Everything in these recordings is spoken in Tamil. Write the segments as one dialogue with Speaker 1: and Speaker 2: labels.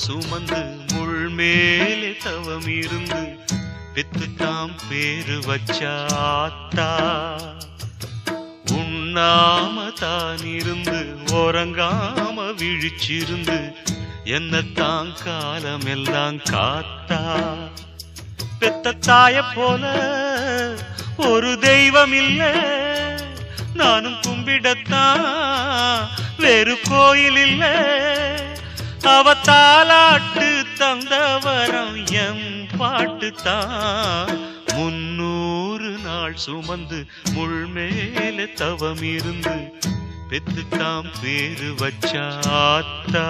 Speaker 1: சுமந்து முள் மேலே தவம் இருந்து பெத்துத்தாம் பேரு வச்சாத்தா உண்ணாம தான் இருந்து உறங்காம விழிச்சிருந்து என்னத்தான் காலமெல்லாம் காத்தா பெத்த தாய போல ஒரு தெய்வம் இல்ல நானும் கும்பிடத்தான் வேறு கோயில் இல்ல அவ தாலாட்டு தந்தவரம் எம் பாட்டு தான் முன்னூறு நாள் சுமந்து முள் மேல தவம் இருந்து பெத்துத்தாம் பேரு வச்சாத்தா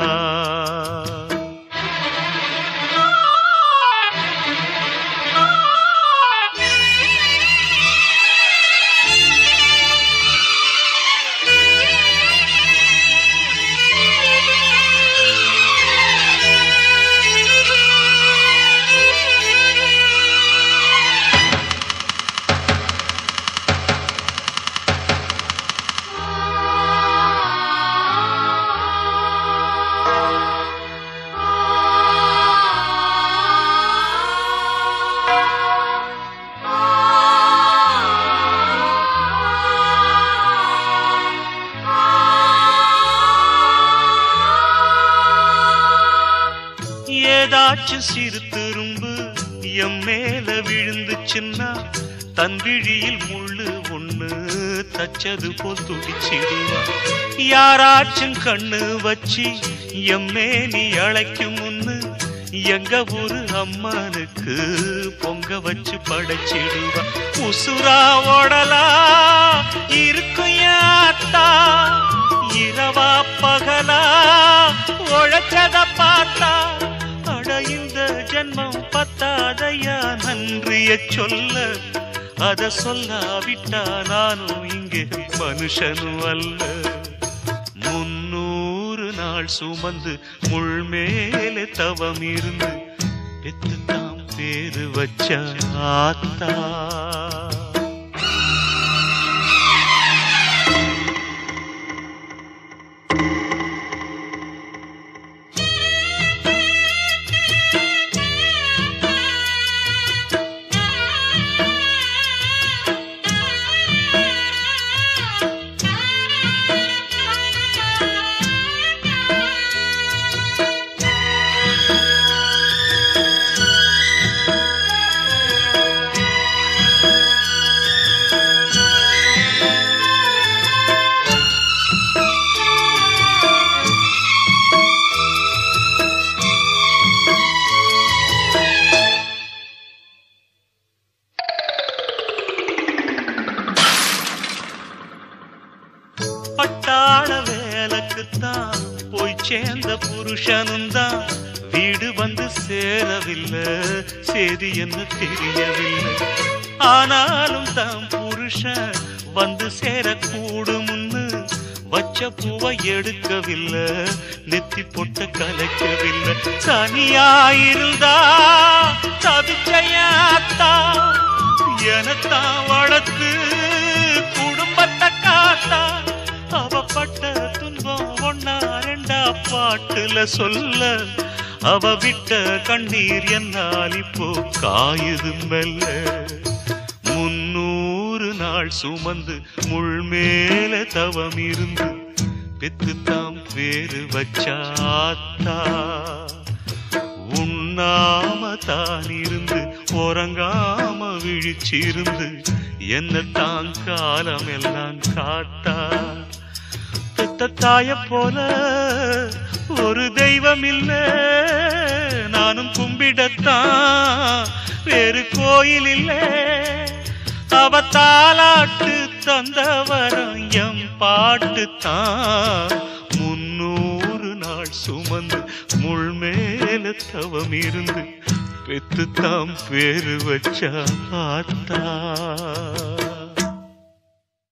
Speaker 1: ஏதாச்சும் சிறு திரும்பு எம் மேல விழுந்துச்சுன்னா தன் விழியில் முள்ளு ஒண்ணு தச்சது போல் துடிச்சிடுவா யாராச்சும் கண்ணு வச்சு எம் மேனி அழைக்கும் முன்னு எங்க ஊரு அம்மனுக்கு பொங்க வச்சு படைச்சிடுவா உசுரா ஓடலா இருக்கும் யாத்தா இரவா பகலா உழைச்சத பார்த்தா அட இந்த ஜென்மம் பத்தாதையா நன்றிய சொல்ல அத சொல்லாவிட்டா நானும் இங்கே மனுஷனும் அல்ல முன்னூறு நாள் சுமந்து முள் மேலே தவம் இருந்து பெத்து தாம் பேரு வச்ச ஆத்தா பட்டாள வேலைக்குத்தான் போய் சேர்ந்த புருஷனும் தான் வீடு வந்து சேரவில்லை செய்தி என்ன தெரியவில்லை ஆனாலும் தான் புருஷன் வந்து சேரக்கூடும்னு வச்ச பூவை எடுக்கவில்லை நெத்தி பொட்ட கலைக்கவில்லை தனியாயிருந்தா தவிச்சையாத்தா எனத்தான் வளர்த்து குடும்பத்தை காத்தா அவ பட்ட துன்பம் ஒன்னா ரெண்டா பாட்டுல சொல்ல அவ விட்ட கண்ணீர் என்னால் இப்போ காயுது மெல்ல முன்னூறு நாள் சுமந்து முள் மேல தவம் இருந்து பெத்துத்தாம் பேரு வச்சாத்தா உண்ணாம தான் இருந்து உறங்காம விழிச்சிருந்து என்ன தான் காலம் எல்லாம் காத்தா பெத்த தாய போல ஒரு தெய்வம் இல்ல நானும் கும்பிடத்தான் வேறு கோயில் இல்ல அவ தாலாட்டு தந்தவரம் எம் பாட்டு தான் முன்னூறு நாள் சுமந்து முள் மேல தவம் இருந்து பெத்து தாம் பேரு வச்சா ஆத்தா